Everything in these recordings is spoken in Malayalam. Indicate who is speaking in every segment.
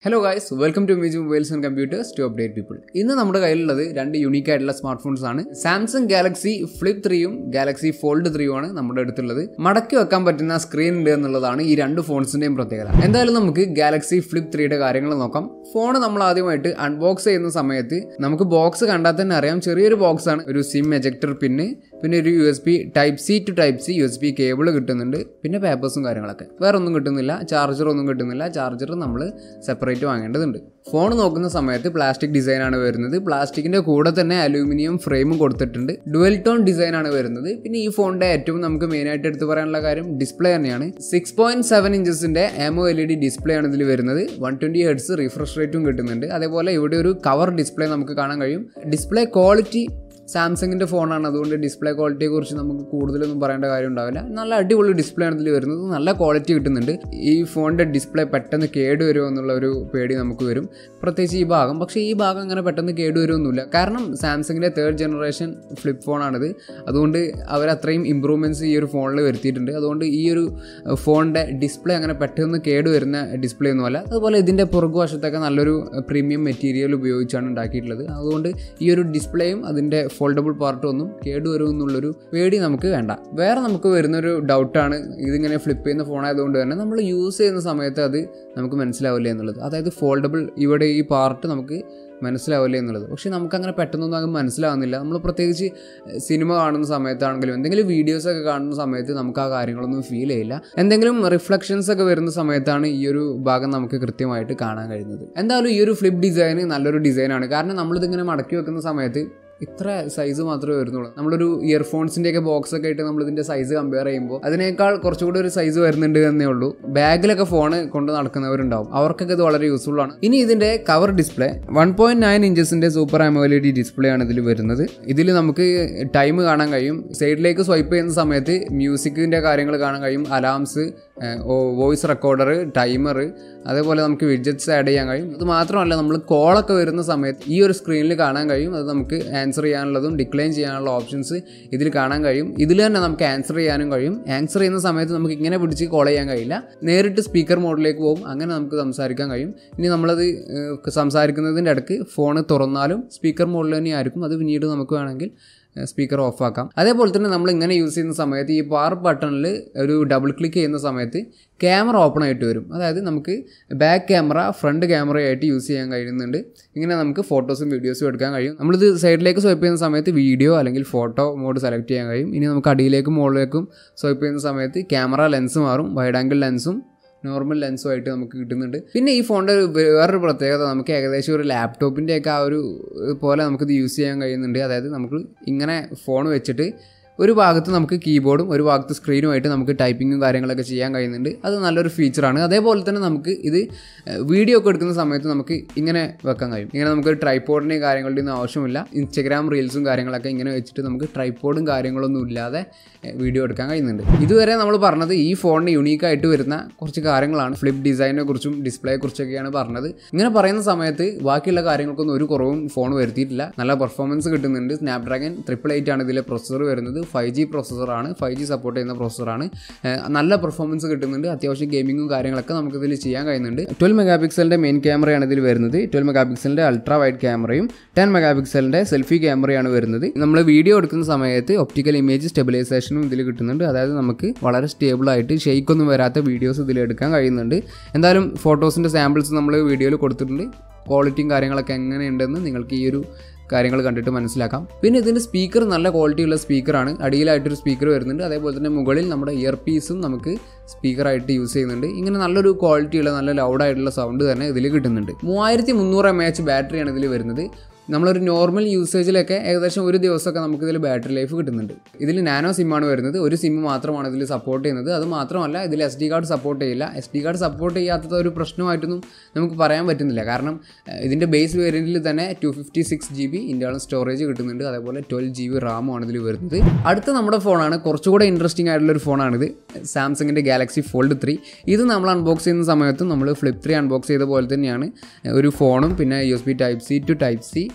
Speaker 1: hello guys welcome to museum mobiles and computers to update people ഇന്ന് നമ്മുടെ കയ്യിലുള്ളത് രണ്ട് യുണീക്ക് ആയിട്ടുള്ള സ്മാർട്ട് ഫോൺസ് ആണ് സാംസങ് ഗാലക്സി ഫ്ലിപ്പ് ത്രീയും ഗാലക്സി ഫോൾഡ് ത്രീയും ആണ് നമ്മുടെ അടുത്തുള്ളത് മടക്കി വെക്കാൻ പറ്റുന്ന സ്ക്രീൻ ഉണ്ട് എന്നുള്ളതാണ് ഈ രണ്ട് ഫോൺസിന്റെയും പ്രത്യേകത എന്തായാലും നമുക്ക് ഗാലക്സി ഫ്ലിപ്പ് ത്രീയുടെ കാര്യങ്ങൾ നോക്കാം ഫോൺ നമ്മൾ ആദ്യമായിട്ട് അൺബോക്സ് ചെയ്യുന്ന സമയത്ത് നമുക്ക് ബോക്സ് കണ്ടാൽ തന്നെ അറിയാം ചെറിയൊരു ബോക്സ് ആണ് ഒരു സിം എജക്ടർ പിന്ന് പിന്നെ ഒരു U S B type C to type C U S B cable കിട്ടുന്നുണ്ട് പിന്നെ പേപ്പേഴ്സും കാര്യങ്ങളൊക്കെ വേറെ ഒന്നും കിട്ടുന്നില്ല ചാർജർ ഒന്നും കിട്ടുന്നില്ല ചാർജർ നമ്മൾ സെപ്പറേറ്റ് വാങ്ങേണ്ടതുണ്ട് ഫോൺ നോക്കുന്ന സമയത്ത് പ്ലാസ്റ്റിക് ഡിസൈൻ ആണ് വരുന്നത് പ്ലാസ്റ്റിക്കിന്റെ കൂടെ തന്നെ അലൂമിനിയം ഫ്രെയിമും കൊടുത്തിട്ടുണ്ട് ഡുവൽ ടോൺ ഡിസൈൻ ആണ് വരുന്നത് പിന്നെ ഈ ഫോണിന്റെ ഏറ്റവും നമുക്ക് മെയിൻ ആയിട്ട് എടുത്ത് പറയാനുള്ള കാര്യം ഡിസ്പ്ലേ തന്നെയാണ് സിക്സ് പോയിന്റ് സെവൻ ഇഞ്ചസിന്റെ AMOLED display ആണ് ഇതിൽ വരുന്നത് വൺ ട്വന്റി ഹെഡ്സ് റിഫ്രഷ് റേറ്റും കിട്ടുന്നുണ്ട് അതേപോലെ ഇവിടെ ഒരു കവർ ഡിസ്പ്ലേ നമുക്ക് കാണാൻ കഴിയും ഡിസ്പ്ലേ ക്വാളിറ്റി സാംസങ്ങിൻ്റെ ഫോണാണ് അതുകൊണ്ട് ഡിസ്പ്ലേ ക്വാളിറ്റിയെ കുറിച്ച് നമുക്ക് കൂടുതലൊന്നും പറയേണ്ട കാര്യം ഉണ്ടാവില്ല നല്ല അടിപൊളി ഡിസ്പ്ലേ ആണ് ഇതിൽ വരുന്നത് നല്ല ക്വാളിറ്റി കിട്ടുന്നുണ്ട് ഈ ഫോണിൻ്റെ ഡിസ്പ്ലേ പെട്ടെന്ന് കേട് വരുമോ എന്നുള്ള ഒരു പേടി നമുക്ക് വരും പ്രത്യേകിച്ച് ഈ ഭാഗം പക്ഷേ ഈ ഭാഗം അങ്ങനെ പെട്ടെന്ന് കേട് വരുമൊന്നുമില്ല കാരണം സാംസങ്ങിൻ്റെ തേർഡ് ജനറേഷൻ ഫ്ലിപ്പ് ഫോണാണിത് അതുകൊണ്ട് അവർ അത്രയും ഇമ്പ്രൂവ്മെൻറ്റ്സ് ഈ ഒരു ഫോണിൽ വരുത്തിയിട്ടുണ്ട് അതുകൊണ്ട് ഈ ഒരു ഫോണിൻ്റെ ഡിസ്പ്ലേ അങ്ങനെ പെട്ടെന്ന് കേട് വരുന്ന ഡിസ്പ്ലേ ഒന്നുമല്ല അതുപോലെ ഇതിൻ്റെ പുറകുവശത്തൊക്കെ നല്ലൊരു പ്രീമിയം മെറ്റീരിയൽ ഉപയോഗിച്ചാണ് ഉണ്ടാക്കിയിട്ടുള്ളത് അതുകൊണ്ട് ഈ ഒരു ഡിസ്പ്ലേയും അതിൻ്റെ ഫോൾഡബിൾ പാർട്ടും ഒന്നും കേടുവരും എന്നുള്ളൊരു പേടി നമുക്ക് വേണ്ട വേറെ നമുക്ക് വരുന്നൊരു ഡൗട്ടാണ് ഇതിങ്ങനെ ഫ്ലിപ്പ് ചെയ്യുന്ന ഫോണായതുകൊണ്ട് തന്നെ നമ്മൾ യൂസ് ചെയ്യുന്ന സമയത്ത് അത് നമുക്ക് മനസ്സിലാവില്ല എന്നുള്ളത് അതായത് ഫോൾഡബിൾ ഇവിടെ ഈ പാർട്ട് നമുക്ക് മനസ്സിലാവില്ല എന്നുള്ളത് പക്ഷെ നമുക്കങ്ങനെ പെട്ടെന്നൊന്നും അങ്ങ് മനസ്സിലാവുന്നില്ല നമ്മൾ പ്രത്യേകിച്ച് സിനിമ കാണുന്ന സമയത്താണെങ്കിലും എന്തെങ്കിലും വീഡിയോസ് ഒക്കെ കാണുന്ന സമയത്ത് നമുക്ക് ആ കാര്യങ്ങളൊന്നും ഫീൽ ചെയ്യില്ല എന്തെങ്കിലും റിഫ്ലക്ഷൻസ് ഒക്കെ വരുന്ന സമയത്താണ് ഈ ഒരു ഭാഗം നമുക്ക് കൃത്യമായിട്ട് കാണാൻ കഴിയുന്നത് എന്തായാലും ഈ ഒരു ഫ്ലിപ്പ് ഡിസൈൻ നല്ലൊരു ഡിസൈനാണ് കാരണം നമ്മളിതിങ്ങനെ മടക്കി വെക്കുന്ന സമയത്ത് ഇത്ര സൈസ് മാത്രമേ വരുന്നുള്ളൂ നമ്മളൊരു ഇയർഫോൺസിൻ്റെ ഒക്കെ ബോക്സ് ഒക്കെ ആയിട്ട് നമ്മൾ ഇതിന്റെ സൈസ് കമ്പയർ ചെയ്യുമ്പോൾ അതിനേക്കാൾ കുറച്ചുകൂടി ഒരു സൈസ് വരുന്നുണ്ട് എന്നേ ഉള്ളൂ ബാഗിലൊക്കെ ഫോൺ കൊണ്ട് നടക്കുന്നവരുണ്ടാവും അവർക്കൊക്കെ ഇത് വളരെ യൂസ്ഫുൾ ആണ് ഇനി ഇതിന്റെ cover display one point nine ഇഞ്ചസിന്റെ സൂപ്പർ ആമോലഡി ഡിസ്പ്ലേ ആണ് ഇതിൽ വരുന്നത് ഇതിൽ നമുക്ക് ടൈം കാണാൻ കഴിയും സൈഡിലേക്ക് സ്വൈപ്പ് ചെയ്യുന്ന സമയത്ത് മ്യൂസിക്കിന്റെ കാര്യങ്ങൾ കാണാൻ കഴിയും അലാംസ് വോയിസ് റെക്കോർഡർ ടൈമർ അതേപോലെ നമുക്ക് വിഡ്ജറ്റ്സ് ആഡ് ചെയ്യാൻ കഴിയും അത് മാത്രമല്ല നമ്മൾ കോളൊക്കെ വരുന്ന സമയത്ത് ഈ ഒരു സ്ക്രീനിൽ കാണാൻ കഴിയും അത് നമുക്ക് ആൻസർ ചെയ്യാനുള്ളതും ഡിക്ലൈൻ ചെയ്യാനുള്ള ഓപ്ഷൻസ് ഇതിൽ കാണാൻ കഴിയും ഇതിൽ തന്നെ നമുക്ക് ആൻസർ ചെയ്യാനും കഴിയും ആൻസർ ചെയ്യുന്ന സമയത്ത് നമുക്ക് ഇങ്ങനെ പിടിച്ച് കോൾ ചെയ്യാൻ കഴിയില്ല നേരിട്ട് സ്പീക്കർ മോഡിലേക്ക് പോകും അങ്ങനെ നമുക്ക് സംസാരിക്കാൻ കഴിയും ഇനി നമ്മളത് സംസാരിക്കുന്നതിൻ്റെ ഇടയ്ക്ക് ഫോൺ തുറന്നാലും സ്പീക്കർ മോഡിൽ തന്നെ ആയിരിക്കും അത് പിന്നീട് നമുക്ക് വേണമെങ്കിൽ സ്പീക്കർ ഓഫ് ആക്കാം അതേപോലെ തന്നെ നമ്മൾ ഇങ്ങനെ യൂസ് ചെയ്യുന്ന സമയത്ത് ഈ പവർ ബട്ടണിൽ ഒരു ഡബിൾ ക്ലിക്ക് ചെയ്യുന്ന സമയത്ത് ക്യാമറ ഓപ്പൺ ആയിട്ട് വരും അതായത് നമുക്ക് ബാക്ക് ക്യാമറ ഫ്രണ്ട് ക്യാമറയായിട്ട് യൂസ് ചെയ്യാൻ കഴിയുന്നുണ്ട് ഇങ്ങനെ നമുക്ക് ഫോട്ടോസും വീഡിയോസും എടുക്കാൻ കഴിയും നമ്മളിത് സൈഡിലേക്ക് സ്വൈപ്പ് ചെയ്യുന്ന സമയത്ത് വീഡിയോ അല്ലെങ്കിൽ ഫോട്ടോ മോഡ് സെലക്ട് ചെയ്യാൻ കഴിയും ഇനി നമുക്ക് അടിയിലേക്കും മുകളിലേക്കും സ്വൈപ്പ് ചെയ്യുന്ന സമയത്ത് ക്യാമറ ലെൻസ് മാറും വൈഡ് ആംഗിൾ ലെൻസും നോർമൽ ലെൻസും ആയിട്ട് നമുക്ക് കിട്ടുന്നുണ്ട് പിന്നെ ഈ ഫോണിൻ്റെ വേറൊരു പ്രത്യേകത നമുക്ക് ഏകദേശം ഒരു ലാപ്ടോപ്പിൻ്റെ ഒക്കെ ആ ഒരു പോലെ നമുക്കിത് യൂസ് ചെയ്യാൻ കഴിയുന്നുണ്ട് അതായത് നമുക്ക് ഇങ്ങനെ ഫോൺ വെച്ചിട്ട് ഒരു ഭാഗത്ത് നമുക്ക് കീബോർഡും ഒരു ഭാഗത്ത് സ്ക്രീനുമായിട്ട് നമുക്ക് ടൈപ്പിങ്ങും കാര്യങ്ങളൊക്കെ ചെയ്യാൻ കഴിയുന്നുണ്ട് അത് നല്ലൊരു ഫീച്ചറാണ് അതേപോലെ തന്നെ നമുക്ക് ഇത് വീഡിയോ ഒക്കെ എടുക്കുന്ന സമയത്ത് നമുക്ക് ഇങ്ങനെ വെക്കാൻ കഴിയും ഇങ്ങനെ നമുക്ക് ട്രൈപ്പോഡിൻ്റെയും കാര്യങ്ങളുടെയും ഒന്നും ആവശ്യമില്ല ഇൻസ്റ്റഗ്രാം റീൽസും കാര്യങ്ങളൊക്കെ ഇങ്ങനെ വെച്ചിട്ട് നമുക്ക് ട്രൈപ്പോഡും കാര്യങ്ങളൊന്നും ഇല്ലാതെ വീഡിയോ എടുക്കാൻ കഴിയുന്നുണ്ട് ഇതുവരെ നമ്മൾ പറഞ്ഞത് ഈ ഫോണിന് യുണീക്കായിട്ട് വരുന്ന കുറച്ച് കാര്യങ്ങളാണ് ഫ്ലിപ്പ് ഡിസൈനെ കുറിച്ചും ഡിസ്പ്ലേയെ കുറിച്ചൊക്കെയാണ് പറഞ്ഞത് ഇങ്ങനെ പറയുന്ന സമയത്ത് ബാക്കിയുള്ള കാര്യങ്ങൾക്കൊന്നും ഒരു കുറവും ഫോൺ വരുത്തിയിട്ടില്ല നല്ല പെർഫോമൻസ് കിട്ടുന്നുണ്ട് സ്നാപ്ഡ്രാഗൺ ട്രിപ്പിൾ എയ്റ്റ് ആണ് ഇതിലെ പ്രൊസസ്സർ വരുന്നത് ഫൈവ് ജി പ്രൊസസ്സറാണ് ഫൈവ് ജി സപ്പോർട്ട് ചെയ്യുന്ന പ്രൊസസ്സറാണ് നല്ല പെർഫോമൻസ് കിട്ടുന്നുണ്ട് അത്യാവശ്യം ഗെയിമിങ്ങും കാര്യങ്ങളൊക്കെ നമുക്ക് ഇതിൽ ചെയ്യാൻ കഴിയുന്നുണ്ട് ട്വൽവ് മെഗാ പിക്സലിൻ്റെ മെയിൻ ക്യാമറയാണ് ഇതിൽ വരുന്നത് ട്വൽവ് മെഗാ പിക്സലിൻ്റെ അൾട്രാ വൈഡ് ക്യാമറയും ടെൻ മെഗാ പിക്സലിൻ്റെ സെൽഫി ക്യാമറയാണ് വരുന്നത് നമ്മൾ വീഡിയോ എടുക്കുന്ന സമയത്ത് ഒപ്റ്റിക്കൽ ഇമേജ് സ്റ്റെബിലൈസേഷനും ഇതിൽ കിട്ടുന്നുണ്ട് അതായത് നമുക്ക് വളരെ സ്റ്റേബിൾ ആയിട്ട് ഷെയ്ക്കൊന്നും വരാത്ത വീഡിയോസ് ഇതിൽ എടുക്കാൻ കഴിയുന്നുണ്ട് എന്തായാലും ഫോട്ടോസിൻ്റെ സാമ്പിൾസ് നമ്മൾ വീഡിയോയിൽ കൊടുത്തിട്ടുണ്ട് ക്വാളിറ്റിയും കാര്യങ്ങളൊക്കെ എങ്ങനെയുണ്ടെന്ന് നിങ്ങൾക്ക് ഈ ഒരു കാര്യങ്ങൾ കണ്ടിട്ട് മനസ്സിലാക്കാം പിന്നെ ഇതിൻ്റെ സ്പീക്കർ നല്ല ക്വാളിറ്റിയുള്ള സ്പീക്കറാണ് അടിയിലായിട്ടൊരു സ്പീക്കർ വരുന്നുണ്ട് അതേപോലെ തന്നെ മുകളിൽ നമ്മുടെ ഇയർ പീസും നമുക്ക് സ്പീക്കറായിട്ട് യൂസ് ചെയ്യുന്നുണ്ട് ഇങ്ങനെ നല്ലൊരു ക്വാളിറ്റിയുള്ള നല്ല ലൗഡായിട്ടുള്ള സൗണ്ട് തന്നെ ഇതിൽ കിട്ടുന്നുണ്ട് മൂവായിരത്തി മുന്നൂറ് എം എച്ച് ബാറ്ററിയാണ് ഇതിൽ വരുന്നത് നമ്മളൊരു നോർമൽ യൂസേജിലൊക്കെ ഏകദേശം ഒരു ദിവസമൊക്കെ നമുക്ക് ഇതിൽ ബാറ്ററി ലൈഫ് കിട്ടുന്നുണ്ട് ഇതിൽ നാനോ സിമ്മാണ് വരുന്നത് ഒരു സിം മാത്രമാണ് ഇതിൽ സപ്പോർട്ട് ചെയ്യുന്നത് അത് മാത്രമല്ല ഇതിൽ എസ് ഡി കാർഡ് സപ്പോർട്ട് ചെയ്യില്ല എസ് ഡി കാർഡ് സപ്പോർട്ട് ചെയ്യാത്തത് ഒരു പ്രശ്നമായിട്ടൊന്നും നമുക്ക് പറയാൻ പറ്റുന്നില്ല കാരണം ഇതിൻ്റെ ബേസ് വേരിയൻറ്റിൽ തന്നെ two fifty six G B internal storage കിട്ടുന്നുണ്ട് അതേപോലെ ട്വൽവ് ജി ബി റാമുമാണ് ഇതിൽ വരുന്നത് അടുത്ത നമ്മുടെ ഫോണാണ് കുറച്ചുകൂടെ ഇൻട്രസ്റ്റിംഗ് ആയിട്ടുള്ള ഒരു ഫോണാണിത് സാംസങ്ങിൻ്റെ ഗാലക്സി ഫോൾഡ് ത്രീ ഇത് നമ്മൾ അൺബോക്സ് ചെയ്യുന്ന സമയത്തും നമ്മൾ ഫ്ലിപ്പ് ത്രീ അൺബോക്സ് ചെയ്ത പോലെ തന്നെയാണ് ഒരു ഫോണും പിന്നെ U S B type C to type C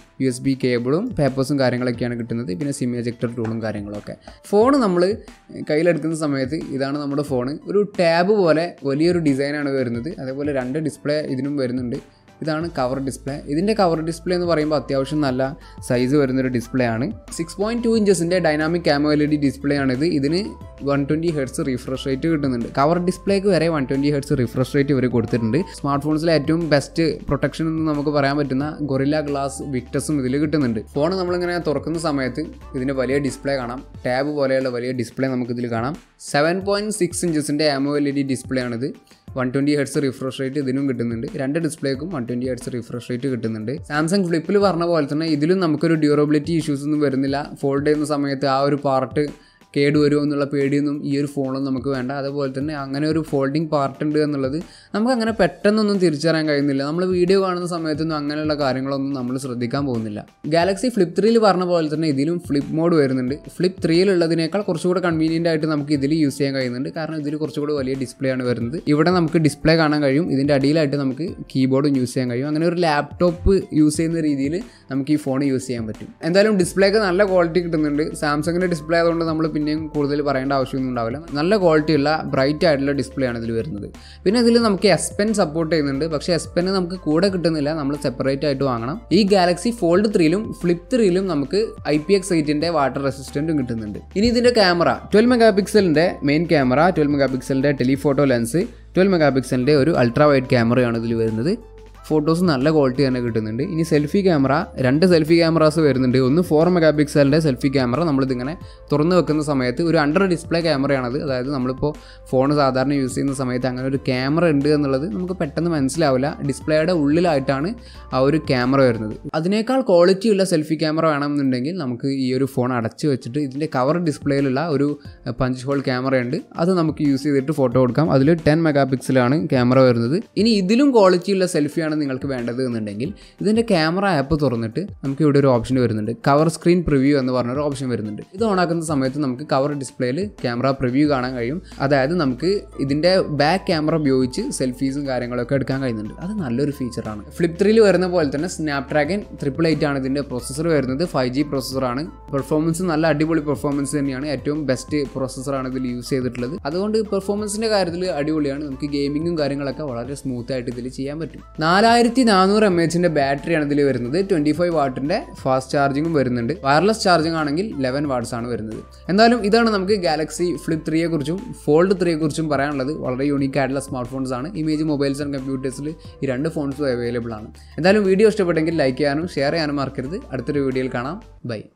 Speaker 1: U S B കേബിളും പേപ്പേഴ്സും കാര്യങ്ങളൊക്കെയാണ് കിട്ടുന്നത് പിന്നെ സിം എജക്ടർ ടൂളും കാര്യങ്ങളൊക്കെ ഫോൺ നമ്മൾ കയ്യിലെടുക്കുന്ന സമയത്ത് ഇതാണ് നമ്മുടെ ഫോൺ ഒരു ടാബ് പോലെ വലിയൊരു ഡിസൈനാണ് വരുന്നത് അതേപോലെ രണ്ട് ഡിസ്പ്ലേ ഇതിനും വരുന്നുണ്ട് ഇതാണ് കവർ ഡിസ്പ്ലേ ഇതിൻ്റെ കവർ ഡിസ്പ്ലേ എന്ന് പറയുമ്പോൾ അത്യാവശ്യം നല്ല സൈസ് വരുന്നൊരു ഡിസ്പ്ലേ ആണ് സിക്സ് പോയിൻറ്റ് ടു ഇഞ്ചസിൻ്റെ dynamic AMOLED display ആണിത് ഇതിന് one twenty hertz refresh rate കിട്ടുന്നുണ്ട് കവർ ഡിസ്പ്ലേക്ക് വരെ one twenty hertz refresh rate ഇവർ കൊടുത്തിട്ടുണ്ട് സ്മാർട്ട് ഫോൺസിലെ ഏറ്റവും ബെസ്റ്റ് പ്രൊട്ടക്ഷൻ എന്ന് നമുക്ക് പറയാൻ പറ്റുന്ന ഗൊറില്ല ഗ്ലാസ് വിക്ടസും ഇതിൽ കിട്ടുന്നുണ്ട് ഫോൺ നമ്മളിങ്ങനെ തുറക്കുന്ന സമയത്ത് ഇതിൻ്റെ വലിയ ഡിസ്പ്ലേ കാണാം ടാബ് പോലെയുള്ള വലിയ ഡിസ്പ്ലേ നമുക്കിതിൽ കാണാം സെവൻ പോയിൻറ്റ് സിക്സ് ഇഞ്ചസിൻ്റെ AMOLED display ആണിത് one twenty hertz refresh rate ഇതിനും കിട്ടുന്നുണ്ട് രണ്ട് ഡിസ്പ്ലേക്കും one twenty hertz refresh rate കിട്ടുന്നുണ്ട് സാംസങ് ഫ്ലിപ്പിൽ പറഞ്ഞ പോലെ തന്നെ ഇതിലും നമുക്കൊരു ഡ്യൂറബിലിറ്റി ഇഷ്യൂസ് ഒന്നും വരുന്നില്ല ഫോൾഡ് ചെയ്യുന്ന സമയത്ത് ആ ഒരു പാർട്ട് കേടുവരുമോ എന്നുള്ള പേടിയൊന്നും ഈ ഒരു ഫോണിൽ നമുക്ക് വേണ്ട അതുപോലെ തന്നെ അങ്ങനെ ഒരു ഫോൾഡിങ് പാർട്ട് ഉണ്ട് എന്നുള്ളത് നമുക്ക് അങ്ങനെ പെട്ടെന്നൊന്നും തിരിച്ചറിയാൻ കഴിയുന്നില്ല നമ്മൾ വീഡിയോ കാണുന്ന സമയത്തൊന്നും അങ്ങനെയുള്ള കാര്യങ്ങളൊന്നും നമ്മൾ ശ്രദ്ധിക്കാൻ പോകുന്നില്ല ഗാലക്സി ഫ്ലിപ്പ് ത്രീയിൽ പറഞ്ഞ പോലെ തന്നെ ഇതിലും ഫ്ലിപ്പ് മോഡ് വരുന്നുണ്ട് ഫ്ലിപ്പ് ത്രീയിലുള്ളതിനേക്കാൾ കുറച്ചുകൂടെ കൺവീനിയൻ്റ് ആയിട്ട് നമുക്ക് ഇതിൽ യൂസ് ചെയ്യാൻ കഴിയുന്നുണ്ട് കാരണം ഇതിൽ കുറച്ചുകൂടെ വലിയ ഡിസ്പ്ലേ ആണ് വരുന്നത് ഇവിടെ നമുക്ക് ഡിസ്പ്ലേ കാണാൻ കഴിയും ഇതിൻ്റെ അടിയിലായിട്ട് നമുക്ക് കീബോർഡും യൂസ് ചെയ്യാൻ കഴിയും അങ്ങനെ ഒരു ലാപ്ടോപ്പ് യൂസ് ചെയ്യുന്ന രീതിയിൽ നമുക്ക് ഈ ഫോൺ യൂസ് ചെയ്യാൻ പറ്റും എന്തായാലും ഡിസ്പ്ലേക്ക് നല്ല ക്വാളിറ്റി കിട്ടുന്നുണ്ട് സാംസങ്ങിൻ്റെ ഡിസ്പ്ലേ ആയതുകൊണ്ട് നമ്മൾ പിന്നെയും കൂടുതൽ പറയേണ്ട ആവശ്യമൊന്നും ഉണ്ടാവില്ല നല്ല ക്വാളിറ്റിയുള്ള ബ്രൈറ്റ് ആയിട്ടുള്ള ഡിസ്പ്ലേ ആണ് ഇതിൽ വരുന്നത് പിന്നെ ഇതിൽ നമുക്ക് എസ് പെൻ സപ്പോർട്ട് ചെയ്യുന്നുണ്ട് പക്ഷേ എസ് പെൻ നമുക്ക് കൂടെ കിട്ടുന്നില്ല നമ്മൾ സെപ്പറേറ്റ് ആയിട്ട് വാങ്ങണം ഈ ഗാലക്സി ഫോൾഡ് ത്രീയിലും ഫ്ലിപ്പ് ത്രീയിലും നമുക്ക് ഐ പി എക്സ് എയ്റ്റിൻ്റെ വാട്ടർ റെസിസ്റ്റൻറ്റും കിട്ടുന്നുണ്ട് ഇനി ഇതിൻ്റെ ക്യാമറ ട്വൽവ് മെഗാ പിക്സലിൻ്റെ മെയിൻ ക്യാമറ ട്വൽവ് മെഗാ പിക്സലിൻ്റെ ടെലിഫോട്ടോ ലെൻസ് ട്വൽവ് മെഗാ പിക്സലിൻ്റെ ഒരു അൾട്രാ വൈഡ് ക്യാമറയാണ് ഇതിൽ വരുന്നത് ഫോട്ടോസ് നല്ല ക്വാളിറ്റി തന്നെ കിട്ടുന്നുണ്ട് ഇനി സെൽഫി ക്യാമറ രണ്ട് സെൽഫി ക്യാമറാസ് വരുന്നുണ്ട് ഒന്ന് ഫോർ മെഗാ പിക്സലിൻ്റെ സെൽഫി ക്യാമറ നമ്മളിതിങ്ങനെ തുറന്ന് വെക്കുന്ന സമയത്ത് ഒരു അണ്ടർ ഡിസ്പ്ലേ ക്യാമറയാണത് അതായത് നമ്മളിപ്പോൾ ഫോൺ സാധാരണ യൂസ് ചെയ്യുന്ന സമയത്ത് അങ്ങനെ ഒരു ക്യാമറ ഉണ്ട് എന്നുള്ളത് നമുക്ക് പെട്ടെന്ന് മനസ്സിലാവില്ല ഡിസ്പ്ലേയുടെ ഉള്ളിലായിട്ടാണ് ആ ഒരു ക്യാമറ വരുന്നത് അതിനേക്കാൾ ക്വാളിറ്റി ഉള്ള സെൽഫി ക്യാമറ വേണമെന്നുണ്ടെങ്കിൽ നമുക്ക് ഈ ഒരു ഫോൺ അടച്ച് വെച്ചിട്ട് ഇതിൻ്റെ കവർ ഡിസ്പ്ലേയിലുള്ള ഒരു പഞ്ച് ഹോൾ ക്യാമറ ഉണ്ട് അത് നമുക്ക് യൂസ് ചെയ്തിട്ട് ഫോട്ടോ കൊടുക്കാം അതിൽ ടെൻ മെഗാ പിക്സലാണ് ക്യാമറ വരുന്നത് ഇനി ഇതിലും ക്വാളിറ്റി ഉള്ള സെൽഫിയാണ് നിങ്ങൾക്ക് വേണ്ടത് എന്നുണ്ടെങ്കിൽ ഇതിൻ്റെ ക്യാമറ ആപ്പ് തുറന്നിട്ട് നമുക്ക് ഇവിടെ ഒരു ഓപ്ഷൻ വരുന്നുണ്ട് കവർ സ്ക്രീൻ പ്രിവ്യൂ എന്ന് പറഞ്ഞൊരു ഓപ്ഷൻ വരുന്നുണ്ട് ഇത് ഓണാക്കുന്ന സമയത്ത് നമുക്ക് കവർ ഡിസ്പ്ലേയിൽ ക്യാമറ പ്രിവ്യൂ കാണാൻ കഴിയും അതായത് നമുക്ക് ഇതിൻ്റെ ബാക്ക് ക്യാമറ ഉപയോഗിച്ച് സെൽഫീസും കാര്യങ്ങളൊക്കെ എടുക്കാൻ കഴിയുന്നുണ്ട് അത് നല്ലൊരു ഫീച്ചറാണ് ഫ്ലിപ്പ് ത്രീയിൽ വരുന്ന പോലെ തന്നെ സ്നാപ് ഡ്രാഗൺ ട്രിപ്പിൾ എയ്റ്റ് ആണ് ഇതിൻ്റെ പ്രോസസ്സർ വരുന്നത് ഫൈവ് ജി പ്രോസസ്സറാണ് പെർഫോമൻസ് നല്ല അടിപൊളി പെർഫോമൻസ് തന്നെയാണ് ഏറ്റവും ബെസ്റ്റ് പ്രോസസ്സറാണ് ഇതിൽ യൂസ് ചെയ്തിട്ടുള്ളത് അതുകൊണ്ട് പെർഫോമൻസിൻ്റെ കാര്യത്തിൽ അടിപൊളിയാണ് നമുക്ക് ഗെയിമിങ്ങും കാര്യങ്ങളൊക്കെ വളരെ സ്മൂത്ത് ആയിട്ട് ഇതിൽ ചെയ്യാൻ പറ്റും നാലായിരത്തി നാനൂറ് എം എച്ചിൻ്റെ ബാറ്ററിയാണ് ഇതിൽ വരുന്നത് ട്വൻറ്റി ഫൈവ് വാട്ടിൻ്റെ ഫാസ്റ്റ് ചാർജിങ്ങും വരുന്നുണ്ട് വയർലെസ് ചാർജിങ് ആണെങ്കിൽ ലെവൻ വാട്ട്സ് ആണ് വരുന്നത് എന്തായാലും ഇതാണ് നമുക്ക് ഗാലക്സി ഫ്ലിപ്പ് ത്രീയെ കുറിച്ചും ഫോൾഡ് ത്രീയെ കുറിച്ചും പറയാനുള്ളത് വളരെ യൂണീക്ക് ആയിട്ടുള്ള സ്മാർട്ട് ഫോൺസ് ആണ് ഇമേജ് മൊബൈൽസ് ആൻഡ് കമ്പ്യൂട്ടേഴ്സിൽ ഈ രണ്ട് ഫോൺസും അവൈലബിൾ ആണ് എന്തായാലും വീഡിയോ ഇഷ്ടപ്പെട്ടെങ്കിൽ ലൈക്ക് ചെയ്യാനും ഷെയർ ചെയ്യാനും മറക്കരുത് അടുത്തൊരു വീഡിയോയിൽ കാണാം ബൈ